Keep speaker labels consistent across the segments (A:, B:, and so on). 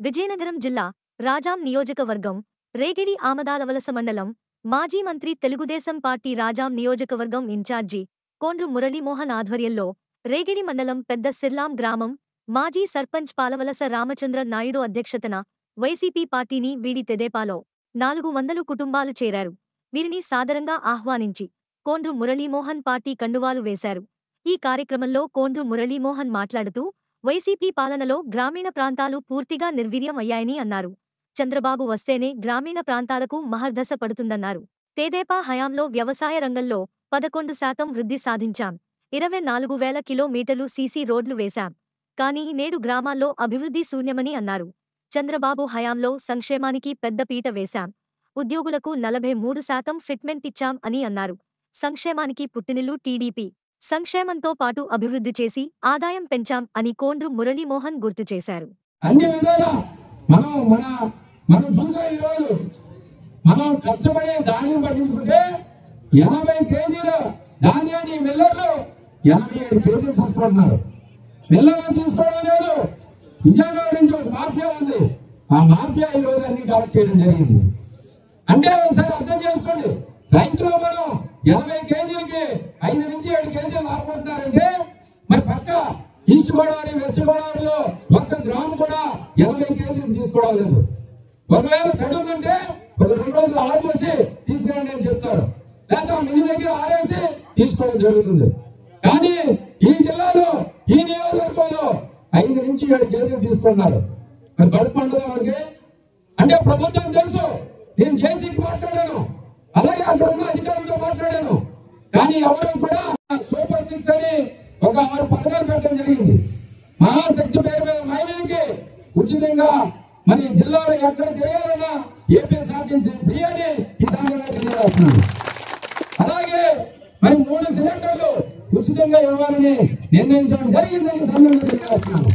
A: విజయనగరం జిల్లా రాజాం నియోజకవర్గం రేగిడి ఆమదాలవలస మండలం మాజీ మంత్రి తెలుగుదేశం పార్టీ రాజాం నియోజకవర్గం ఇన్ఛార్జి కోండ్రు మురళీమోహన్ ఆధ్వర్యంలో రేగిడి మండలం పెద్ద సిర్లాం గ్రామం మాజీ సర్పంచ్ పాలవలస రామచంద్ర నాయుడు అధ్యక్షతన వైసీపీ పార్టీని వీడి తెదేపాలో నాలుగు వందలు కుటుంబాలు చేరారు వీరిని సాదరంగా ఆహ్వానించి కోండ్రు మురళీమోహన్ పార్టీ కండువాలు వేశారు ఈ కార్యక్రమంలో కోండ్రు మురళీమోహన్ మాట్లాడుతూ వైసీపీ పాలనలో గ్రామీణ ప్రాంతాలు పూర్తిగా నిర్వీర్యం అయ్యాయని అన్నారు చంద్రబాబు వస్తేనే గ్రామీణ ప్రాంతాలకు మహర్దశ పడుతుందన్నారు తేదేపా హయాంలో వ్యవసాయ రంగంలో పదకొండు శాతం వృద్ధి సాధించాం ఇరవై నాలుగు వేల కిలోమీటర్లు సీసీ రోడ్లు వేశాం కానీ నేడు గ్రామాల్లో అభివృద్ధి శూన్యమని అన్నారు చంద్రబాబు హయాంలో సంక్షేమానికి పెద్దపీట వేశాం ఉద్యోగులకు నలభై మూడు శాతం ఫిట్మెంట్ ఇచ్చాం అని అన్నారు సంక్షేమానికి పుట్టినిల్లు టీడీపీ సంక్షేమంతో పాటు అభివృద్ధి చేసి ఆదాయం పెంచాం అని కోండ్రు మురళీమోహన్ గుర్తు చేశారు
B: అన్ని విధాలా మనం మన మనం చూసే ఈరోజు మనం కష్టపడే ధాన్యం పట్టించుకుంటే ఎనభై కేజీల ధాన్యాన్ని మిల్లర్లు ఎనభై ఐదు కేజీలు తీసుకుంటున్నారు మిల్లర్లు తీసుకోవడం లేదు విజయనగరం నుంచి ఒక మాఫియా ఉంది ఆ మాఫియా ఈ రోజు అన్ని కలెక్ట్ చేయడం జరిగింది అంటే ఒకసారి అర్థం చేసుకోండి రైతులు మనం ఎనభై కేజీలకి ఐదు నుంచి ఏడు కేజీలు ఆడుకుంటున్నారంటే మరి పక్క ఈస్ట్ గోదావరి వెస్ట్ గోదావరిలో ఒక్క గ్రామం కూడా ఎనభై కేజీలు తీసుకోవడం లేదు ఒకవేళ చదువుతుంటే ఒక రెండు రోజులు ఆడిపోసి తీసుకురండి అని చెప్తారు లేకపోతే మీ దగ్గర ఆడేసి తీసుకోవడం జరుగుతుంది కానీ ఈ జిల్లాలో ఈ నియోజకవర్గంలో ఐదు నుంచి ఏడు కేజీలు తీసుకున్నారు మరి కడుపు పండుగ వారికి అంటే ప్రభుత్వం తెలుసు నేను చేసి మాట్లాడాను అలాగే అక్కడ ఉన్న అధికారులతో మాట్లాడాను కానీ ఎవరు కూడా సూపర్ సిక్స్ అని ఒక ఆరు పథకాలు పెట్టడం జరిగింది మహాశక్తి పేరు మీద మహిళలకి ఉచితంగా మరి జిల్లాలో ఎక్కడ తిరగాలన్నా ఏపీ సాధించి ఫ్రీ అని ఈ సందర్భంగా తెలియజేస్తున్నాను అలాగే మరి మూడు సిలిండర్లు ఉచితంగా ఇవ్వాలని నిర్ణయించడం జరిగిందని ఈ సందర్భంగా తెలియజేస్తున్నాను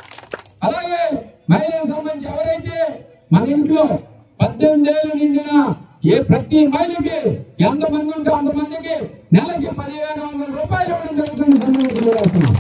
B: అలాగే మహిళలకు సంబంధించి ఎవరైతే మన ఇంట్లో పద్దెనిమిది ఏళ్ళు నిండిన ఏ ప్రతి మహిళకి ఎంత మంది ఉంటే అంతమందికి నెలకి పదిహేను వందల రూపాయలు ఇవ్వడం జరుగుతుంది సందర్భంగా తెలియజేస్తున్నాం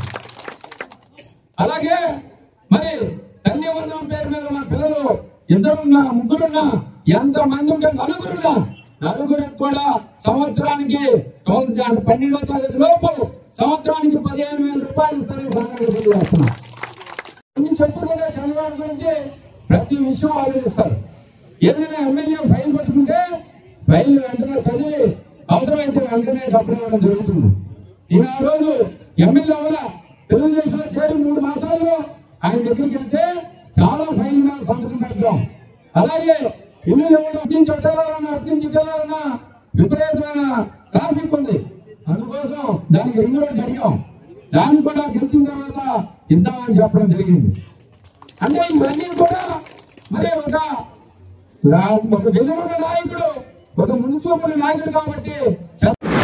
B: అలాగే మరి ధన్యవందనం పేరు మీద మా పిల్లలు ఇద్దరున్నా ముగ్గురున్నా ఎంత మంది ఉంటే నలుగురున్నా నలుగురికి కూడా సంవత్సరానికి తొమ్మిది- పన్నెండో తరగతి లోపు సంవత్సరానికి పదిహేను వేల రూపాయలు ఇస్తారని సంఘటన తెలియజేస్తున్నాం అన్ని చెప్పుకుంటే చంద్రబాబు గురించి ప్రతి విషయం ఆలోచిస్తారు ఏదైనా ఎమ్మెల్యే ఫైల్ పట్టుకుంటే ఫైల్ వెంటనే చదివి అవసరమైతే వెంటనే డబ్బులు ఇవ్వడం జరుగుతుంది ఈయన ఆ రోజు ఎమ్మెల్యే వల్ల తెలుగుదేశంలో చేరి మూడు మాసాల్లో ఆయన దగ్గరికి వెళ్తే చాలా ఫైల్ మీద సంతకం పెట్టడం అలాగే ఇల్లు ఎవరు అట్టించి వెళ్ళాలన్నా అట్టించి వెళ్ళాలన్నా విపరీతమైన ట్రాఫిక్ ఉంది అందుకోసం దానికి రింగ్ రోడ్ అడిగాం దాన్ని కూడా గెలిచిన తర్వాత ఇద్దామని చెప్పడం జరిగింది అంటే ఇవన్నీ కూడా మరి ఒక రా- ఒక వెలుగున్న నాయకుడు ఒక ముందు చూపుల నాయకుడు కాబట్టి చ-